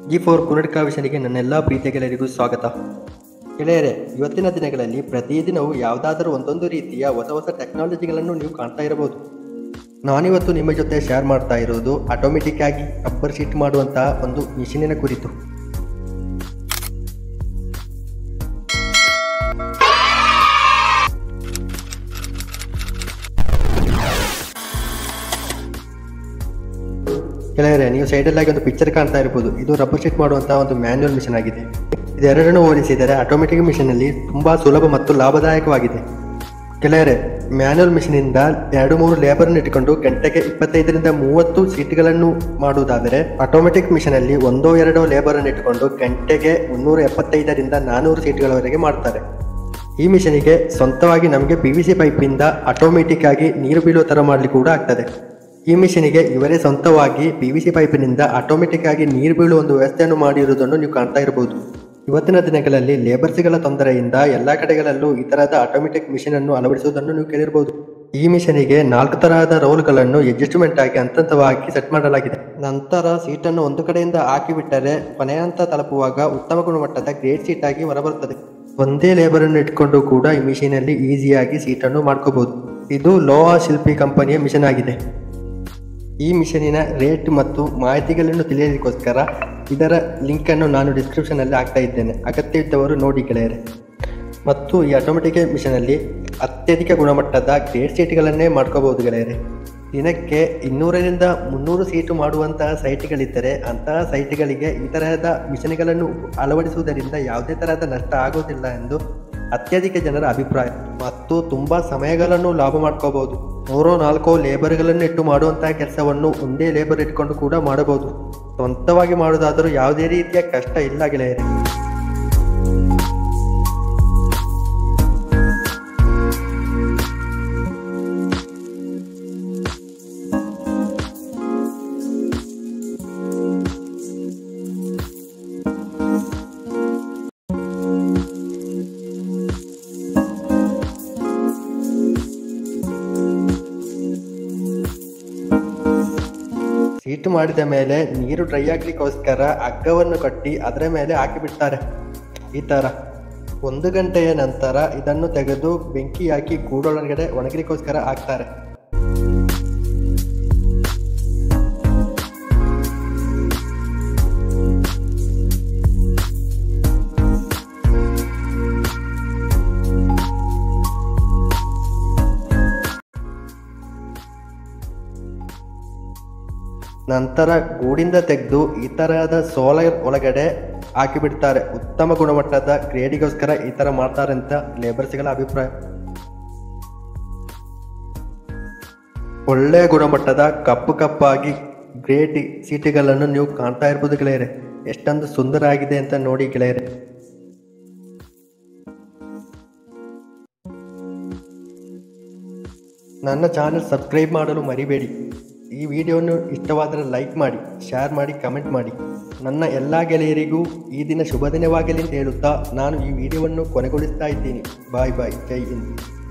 G four ಕುನಡ್ಕ ವಿಷನಿಗೆ ನನ್ನೆಲ್ಲ ಪ್ರೀತಿಯ ಗೆಳೆಯರಿಗೂ ಸ್ವಾಗತ ಗೆಳೆಯರೆ ಇವತ್ತಿನ ದಿನಗಳಲ್ಲಿ ಪ್ರತಿದಿನವೂ ಯಾವುದಾದರೂ ಒಂದೊಂದು ರೀತಿಯ ಹೊಸ ಹೊಸ ಟೆಕ್ನಾಲಜಿಗಳನ್ನು ನೀವು ಕಾಣ್ತಾ ಇರಬಹುದು ನಾನಿವತ್ತು ನಿಮ್ಮ ಜೊತೆ ಶೇರ್ ಮಾಡ್ತಾ ಇರೋದು ಆಟೋಮೆಟಿಕ್ ಆಗಿ ರಬ್ಬರ್ ಶೀಟ್ ಮಾಡುವಂತಹ ಒಂದು ಮಿಷಿನಿನ ಕುರಿತು ಗೆಳೆಯರೆ ನೀವು ಸೈಡಲ್ಲಾಗಿ ಒಂದು ಪಿಕ್ಚರ್ ಕಾಣ್ತಾ ಇರ್ಬೋದು ಇದು ರಬ್ಬರ್ ಶೀಟ್ ಮಾಡುವಂತಹ ಒಂದು ಮ್ಯಾನ್ಯುವಲ್ ಮಿಷನ್ ಆಗಿದೆ ಇದೆರಡನ್ನು ಹೋಲಿಸಿದರೆ ಆಟೋಮೆಟಿಕ್ ಮಿಷನಲ್ಲಿ ತುಂಬಾ ಸುಲಭ ಮತ್ತು ಲಾಭದಾಯಕವಾಗಿದೆ ಗೆಳೆಯರೆ ಮ್ಯಾನ್ಯುವಲ್ ಮಿಷನಿಂದ ಎರಡು ಮೂರು ಲೇಬರ್ನ ಇಟ್ಟುಕೊಂಡು ಗಂಟೆಗೆ ಇಪ್ಪತ್ತೈದರಿಂದ ಮೂವತ್ತು ಸೀಟ್ಗಳನ್ನು ಮಾಡುವುದಾದರೆ ಆಟೋಮೆಟಿಕ್ ಮಿಷನಲ್ಲಿ ಒಂದೋ ಎರಡೋ ಲೇಬರನ್ನು ಇಟ್ಟುಕೊಂಡು ಗಂಟೆಗೆ ಮುನ್ನೂರ ಎಪ್ಪತ್ತೈದರಿಂದ ನಾನ್ನೂರು ಸೀಟ್ಗಳವರೆಗೆ ಮಾಡ್ತಾರೆ ಈ ಮಿಷನಿಗೆ ಸ್ವಂತವಾಗಿ ನಮಗೆ ಪಿ ವಿ ಸಿ ಪೈಪಿಂದ ಆಟೋಮೆಟಿಕ್ ಆಗಿ ನೀರು ಬೀಳುವ ಥರ ಮಾಡಲಿಕ್ಕೆ ಕೂಡ ಆಗ್ತದೆ ಈ ಮಿಷನಿಗೆ ಇವರೇ ಸ್ವಂತವಾಗಿ ಪಿ ವಿ ಸಿ ಪೈಪಿನಿಂದ ಆಟೋಮೆಟಿಕ್ ಆಗಿ ನೀರು ಬೀಳುವ ಒಂದು ವ್ಯವಸ್ಥೆಯನ್ನು ಮಾಡಿರುವುದನ್ನು ನೀವು ಕಾಣ್ತಾ ಇರಬಹುದು ಇವತ್ತಿನ ದಿನಗಳಲ್ಲಿ ಲೇಬರ್ಸ್ಗಳ ತೊಂದರೆಯಿಂದ ಎಲ್ಲ ಕಡೆಗಳಲ್ಲೂ ಈ ತರಹದ ಆಟೋಮೆಟಿಕ್ ಮಿಷನ್ ಅನ್ನು ಅಳವಡಿಸುವುದನ್ನು ನೀವು ಕೇಳಿರಬಹುದು ಈ ಮಿಷನಿಗೆ ನಾಲ್ಕು ತರಹದ ರೋಲ್ಗಳನ್ನು ಅಡ್ಜಸ್ಟ್ಮೆಂಟ್ ಆಗಿ ಹಂತವಾಗಿ ಸೆಟ್ ಮಾಡಲಾಗಿದೆ ನಂತರ ಸೀಟನ್ನು ಒಂದು ಕಡೆಯಿಂದ ಹಾಕಿಬಿಟ್ಟರೆ ಕೊನೆಯ ಹಂತ ತಲುಪುವಾಗ ಉತ್ತಮ ಗುಣಮಟ್ಟದ ಗ್ರೇಟ್ ಸೀಟ್ ಆಗಿ ಹೊರಬರುತ್ತದೆ ಒಂದೇ ಲೇಬರ್ ಅನ್ನು ಇಟ್ಕೊಂಡು ಕೂಡ ಈ ಮಿಷಿನಲ್ಲಿ ಈಸಿಯಾಗಿ ಸೀಟನ್ನು ಮಾಡ್ಕೋಬಹುದು ಇದು ಲೋಹ ಶಿಲ್ಪಿ ಕಂಪನಿಯ ಮಿಷನ್ ಆಗಿದೆ ಈ ಮಿಷನಿನ ರೇಟ್ ಮತ್ತು ಮಾಹಿತಿಗಳನ್ನು ತಿಳಿಯಲಿಕ್ಕೋಸ್ಕರ ಇದರ ಲಿಂಕನ್ನು ನಾನು ಡಿಸ್ಕ್ರಿಪ್ಷನಲ್ಲಿ ಹಾಕ್ತಾ ಇದ್ದೇನೆ ಅಗತ್ಯವಿದ್ದವರು ನೋಡಿ ಗೆಳೆಯರೆ ಮತ್ತು ಈ ಆಟೋಮೆಟಿಕ್ ಮಿಷನಲ್ಲಿ ಅತ್ಯಧಿಕ ಗುಣಮಟ್ಟದ ಗ್ರೇಟ್ ಸೀಟ್ಗಳನ್ನೇ ಮಾಡ್ಕೋಬಹುದು ಗೆಳೆಯರೆ ದಿನಕ್ಕೆ ಇನ್ನೂರರಿಂದ ಮುನ್ನೂರು ಸೀಟು ಮಾಡುವಂತಹ ಸೈಟ್ಗಳಿದ್ದರೆ ಅಂತಹ ಸೈಟ್ಗಳಿಗೆ ಈ ತರಹದ ಮಿಷನ್ಗಳನ್ನು ಅಳವಡಿಸುವುದರಿಂದ ಯಾವುದೇ ತರಹದ ನಷ್ಟ ಆಗೋದಿಲ್ಲ ಎಂದು ಅತ್ಯಧಿಕ ಜನರ ಅಭಿಪ್ರಾಯ ಮತ್ತು ತುಂಬಾ ಸಮಯಗಳನ್ನು ಲಾಭ ಮಾಡ್ಕೋಬಹುದು ಮೂರೋ ನಾಲ್ಕೋ ಲೇಬರ್ಗಳನ್ನು ಇಟ್ಟು ಮಾಡುವಂತಹ ಕೆಲಸವನ್ನು ಒಂದೇ ಲೇಬರ್ ಇಟ್ಕೊಂಡು ಕೂಡ ಮಾಡಬಹುದು ಸ್ವಂತವಾಗಿ ಮಾಡುವುದಾದರೂ ಯಾವುದೇ ರೀತಿಯ ಕಷ್ಟ ಇಲ್ಲ ಗೆಳೆಯರೆ ಸೀಟು ಮಾಡಿದ ಮೇಲೆ ನೀರು ಡ್ರೈ ಆಗ್ಲಿಕ್ಕೋಸ್ಕರ ಹಗ್ಗವನ್ನು ಕಟ್ಟಿ ಅದರ ಮೇಲೆ ಹಾಕಿಬಿಡ್ತಾರೆ ಈ ತರ ಒಂದು ಗಂಟೆಯ ನಂತರ ಇದನ್ನು ತೆಗೆದು ಬೆಂಕಿ ಹಾಕಿ ಗೂಡೊಳಗಡೆ ಒಣಗಲಿಕ್ಕೋಸ್ಕರ ಹಾಕ್ತಾರೆ ನಂತರ ಗೂಡಿಂದ ತೆಗೆದು ಈ ತರಹದ ಸೋಲರ್ ಒಳಗಡೆ ಹಾಕಿಬಿಡ್ತಾರೆ ಉತ್ತಮ ಗುಣಮಟ್ಟದ ಗ್ರೇಡಿಗೋಸ್ಕರ ಈ ತರ ಮಾಡ್ತಾರೆ ಅಂತ ಲೇಬರ್ಸ್ಗಳ ಅಭಿಪ್ರಾಯ ಒಳ್ಳೆಯ ಗುಣಮಟ್ಟದ ಕಪ್ಪು ಕಪ್ಪಾಗಿ ಗ್ರೇಟ್ ಸೀಟುಗಳನ್ನು ನೀವು ಕಾಣ್ತಾ ಇರ್ಬೋದು ಗೆಳೆಯರೆ ಎಷ್ಟೊಂದು ಸುಂದರ ಆಗಿದೆ ಅಂತ ನೋಡಿ ಗೆಳೆಯರೆ ನನ್ನ ಚಾನಲ್ ಸಬ್ಸ್ಕ್ರೈಬ್ ಮಾಡಲು ಮರಿಬೇಡಿ ಈ ವಿಡಿಯೋವನ್ನು ಇಷ್ಟವಾದರೆ ಲೈಕ್ ಮಾಡಿ ಶೇರ್ ಮಾಡಿ ಕಮೆಂಟ್ ಮಾಡಿ ನನ್ನ ಎಲ್ಲ ಗೆಳೆಯರಿಗೂ ಈ ದಿನ ಶುಭ ದಿನವಾಗಲಿ ಅಂತ ಹೇಳುತ್ತಾ ನಾನು ಈ ವಿಡಿಯೋವನ್ನು ಕೊನೆಗೊಳಿಸ್ತಾ ಇದ್ದೀನಿ ಬಾಯ್ ಬಾಯ್ ಜೈ ಹಿಂದ್